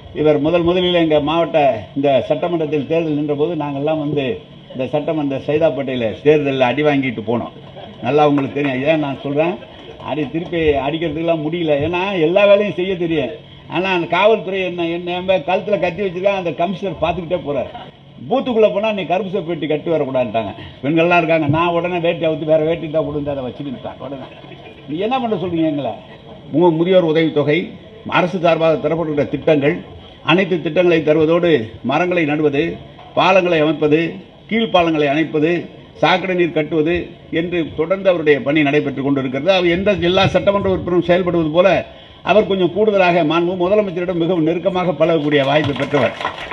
இவர் முதல் முதலில் எங்கள் மாவட்ட இந்த சட்டமன்றத்தில் தேர்தல் நின்றபோது நாங்கள்லாம் வந்து இந்த சட்டமன்ற சைதாப்பேட்டையில் தேர்தலில் அடி வாங்கிட்டு போனோம் நல்லா உங்களுக்கு தெரியும் ஏன் நான் சொல்கிறேன் அடி திருப்பி அடிக்கிறதுக்கெல்லாம் முடியல ஏன்னா எல்லா வேலையும் செய்ய தெரியும் ஆனால் அந்த காவல்துறை என்ன என்ன கழுத்தில் கத்தி வச்சிருக்காங்க அந்த கமிஷனர் பார்த்துக்கிட்டே போகிறார் பூத்துக்குள்ளே போனால் நீ கருப்பு சட்டை பெட்டி கட்டி வரக்கூடாதுட்டாங்க பெண்கள்லாம் இருக்காங்க நான் உடனே வேட்டி அவுத்து வேற வேட்டி தான் கொடுத்து அதை வச்சுக்கிட்டான் உடனே நீ என்ன பண்ண சொல்றீங்க எங்களை மு- முதியோர் உதவித்தொகை அரசு சார்பாக தரப்பட்டுள்ள திட்டங்கள் அனைத்து திட்டங்களை தருவதோடு மரங்களை நடுவது பாலங்களை அமைப்பது கீழ்ப்பாலங்களை அமைப்பது சாக்கடை நீர் கட்டுவது என்று தொடர்ந்து அவருடைய பணி நடைபெற்றுக் கொண்டிருக்கிறது அவர் எந்த எல்லா சட்டமன்ற உறுப்பினரும் செயல்படுவது போல அவர் கொஞ்சம் கூடுதலாக மாண்பு முதலமைச்சரிடம் மிகவும் நெருக்கமாக பழகக்கூடிய வாய்ப்பு பெற்றவர்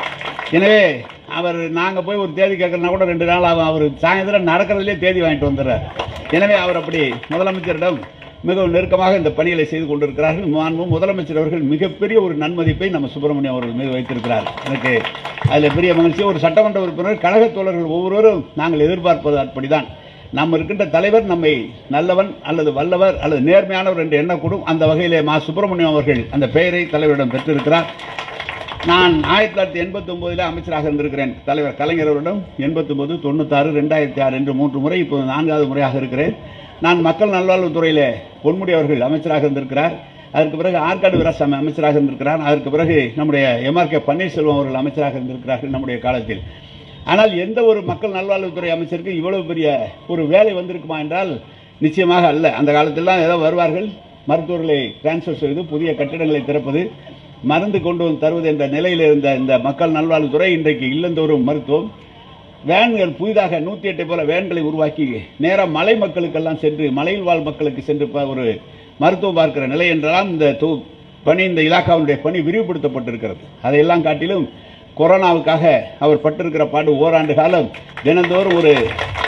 எனவே அவர் நாங்கள் போய் ஒரு தேதி கேட்கறனா கூட ரெண்டு நாள் ஆகும் அவர் சாயந்தரம் நடக்கிறதுலே தேதி வாங்கிட்டு வந்துடுறார் எனவே அவர் அப்படி முதலமைச்சரிடம் மிகவும் நெருக்கமாக இந்த பணிகளை செய்து கொண்டிருக்கிறார்கள் மாண்பு முதலமைச்சர் அவர்கள் மிகப்பெரிய ஒரு நன்மதிப்பை நம்ம சுப்பிரமணியம் அவர்கள் மீது வைத்திருக்கிறார் எனக்கு அதில் பெரிய மகிழ்ச்சி ஒரு சட்டமன்ற உறுப்பினர் கழகத் தோழர்கள் ஒவ்வொருவரும் நாங்கள் எதிர்பார்ப்பது அப்படிதான் நம்ம இருக்கின்ற தலைவர் நம்மை நல்லவன் அல்லது வல்லவர் அல்லது நேர்மையானவர் என்று எண்ணக்கூடும் அந்த வகையிலே மா சுப்பிரமணியம் அவர்கள் அந்த பெயரை தலைவரிடம் பெற்றிருக்கிறார் நான் ஆயிரத்தி தொள்ளாயிரத்தி எண்பத்தி ஒன்பதில் அமைச்சராக இருந்திருக்கிறேன் தலைவர் கலைஞர் அவரிடம் எண்பத்தி ஒன்பது தொண்ணூத்தாறு ரெண்டாயிரத்தி ஆறு என்று மூன்று முறை இப்போது நான்காவது முறையாக இருக்கிறேன் நான் மக்கள் நல்வாழ்வுத்துறையில பொன்முடி அவர்கள் அமைச்சராக இருந்திருக்கிறார் அதற்கு பிறகு ஆற்காடு வீராசாமி அமைச்சராக இருந்திருக்கிறார் அதற்கு பிறகு நம்முடைய எம்ஆர்கே பன்னீர்செல்வம் அவர்கள் அமைச்சராக இருந்திருக்கிறார்கள் நம்முடைய காலத்தில் ஆனால் எந்த ஒரு மக்கள் நல்வாழ்வுத்துறை அமைச்சருக்கு இவ்வளவு பெரிய ஒரு வேலை வந்திருக்குமா என்றால் நிச்சயமாக அல்ல அந்த காலத்திலாம் ஏதோ வருவார்கள் மருத்துவர்களை டிரான்ஸ்ஃபர் செய்து புதிய கட்டிடங்களை திறப்பது மருந்து கொண்டு வந்து தருவது என்ற நிலையில் இருந்த இந்த மக்கள் நல்வாழ்வுத்துறை இன்றைக்கு இல்லந்தோறும் மருத்துவம் வேன்கள் புதிதாக நூற்றி எட்டை போல வேன்களை உருவாக்கி நேராக மலை மக்களுக்கெல்லாம் சென்று மலையில் வாழ் மக்களுக்கு சென்று ப- ஒரு மருத்துவம் பார்க்கிற நிலை என்றெல்லாம் இந்த தொ- பணி இந்த இலாக்காவுடைய பணி விரிவுபடுத்தப்பட்டிருக்கிறது அதையெல்லாம் காட்டிலும் கொரோனாவுக்காக அவர் பட்டிருக்கிற பாடு ஓராண்டு காலம் தினந்தோறும் ஒரு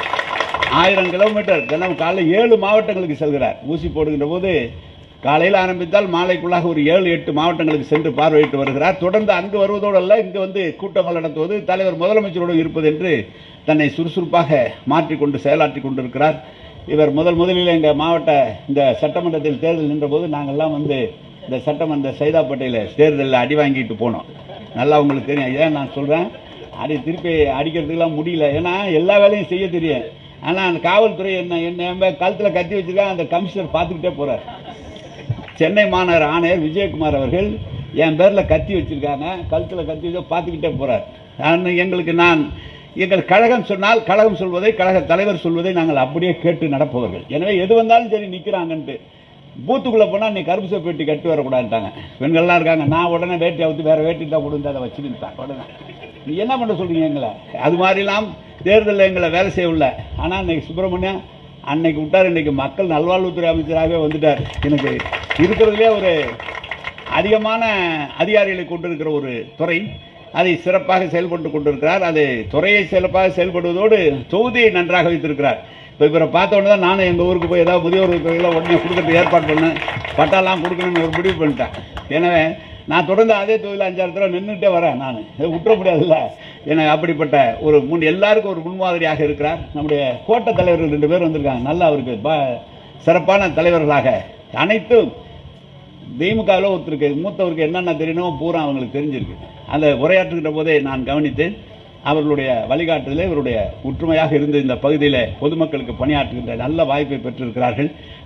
ஆயிரம் கிலோமீட்டர் தினம் காலை ஏழு மாவட்டங்களுக்கு செல்கிறார் ஊசி போடுகின்ற போது காலையில் ஆரம்பித்தால் மாலைக்குள்ளாக ஒரு ஏழு எட்டு மாவட்டங்களுக்கு சென்று பார்வையிட்டு வருகிறார் தொடர்ந்து அங்கு வருவதோடு அல்ல இங்கு வந்து கூட்டங்கள் நடத்துவது தலைவர் முதலமைச்சரோடு இருப்பது என்று தன்னை சுறுசுறுப்பாக மாற்றிக்கொண்டு செயலாற்றி கொண்டிருக்கிறார் இவர் முதல் முதலில் எங்கள் மாவட்ட இந்த சட்டமன்றத்தில் தேர்தல் நின்றபோது நாங்கள்லாம் வந்து இந்த சட்டமன்ற சைதாப்பேட்டையில் தேர்தலில் அடி வாங்கிட்டு போனோம் நல்லா உங்களுக்கு தெரியும் ஏன் நான் சொல்கிறேன் அடி திருப்பி அடிக்கிறதுக்கெல்லாம் முடியல ஏன்னா எல்லா வேலையும் செய்ய தெரியும் ஆனால் அந்த காவல்துறை என்ன என்ன கழுத்தில் கத்தி வச்சிருக்காங்க அந்த கமிஷனர் பார்த்துக்கிட்டே போகிறார் சென்னை மாநகர ஆணையர் விஜயகுமார் அவர்கள் என் பேரில் கத்தி வச்சிருக்காங்க கழுத்தில் கத்தி வச்சு பார்த்துக்கிட்டே போகிறார் நான் எங்களுக்கு நான் எங்கள் கழகம் சொன்னால் கழகம் சொல்வதை கழக தலைவர் சொல்வதை நாங்கள் அப்படியே கேட்டு நடப்பவர்கள் எனவே எது வந்தாலும் சரி நிற்கிறாங்கன்ட்டு பூத்துக்குள்ளே போனால் நீ கருப்பு சட்டை பெட்டி கட்டி வரக்கூடாதுட்டாங்க பெண்கள்லாம் இருக்காங்க நான் உடனே வேட்டி அவுத்து வேற வேட்டி தான் கொடுத்து அதை வச்சுக்கிட்டான் உடனே நீ என்ன பண்ண சொல்றீங்க எங்களை அது மாதிரிலாம் தேர்தலில் எங்களை வேலை செய்யவில்லை ஆனால் இன்னைக்கு சுப்பிரமணியம் அன்னைக்கு விட்டார் இன்னைக்கு மக்கள் நல்வாழ்வுத்துறை அமைச்சராகவே வந்துட்டார் எனக்கு இருக்கிறதுலே ஒரு அதிகமான அதிகாரிகளை கொண்டிருக்கிற ஒரு துறை அதை சிறப்பாக செயல்பட்டு கொண்டிருக்கிறார் அது துறையை சிறப்பாக செயல்படுவதோடு தொகுதியை நன்றாக வைத்திருக்கிறார் இப்போ இவரை பார்த்த உடனே தான் நானும் எங்கள் ஊருக்கு போய் ஏதாவது முதியோர் தொகையில் உடனே கொடுக்கறதுக்கு ஏற்பாடு பண்ணேன் பட்டாலாம் கொடுக்கணும்னு ஒரு முடிவு பண்ணிட்டேன் எனவே நான் தொடர்ந்து அதே தொழில் அஞ்சாறு தடவை நின்றுட்டே வரேன் நான் இதை விட்டுற முடியாதுல்ல எனக்கு அப்படிப்பட்ட ஒரு முன் எல்லாருக்கும் ஒரு முன்மாதிரியாக இருக்கிறார் நம்முடைய கோட்ட தலைவர்கள் ரெண்டு பேர் வந்திருக்காங்க நல்லா அவருக்கு ப- சிறப்பான தலைவர்களாக அனைத்தும் திமுகவில் ஒருத்தருக்கு மூத்தவருக்கு என்னென்ன தெரியணுமோ பூரா அவங்களுக்கு தெரிஞ்சிருக்கு அந்த உரையாற்றுகின்ற போதே நான் கவனித்தேன் அவர்களுடைய வழிகாட்டுதலே இவருடைய ஒற்றுமையாக இருந்த இந்த பகுதியில் பொதுமக்களுக்கு பணியாற்றுகின்ற நல்ல வாய்ப்பை பெற்றிருக்கிறார்கள்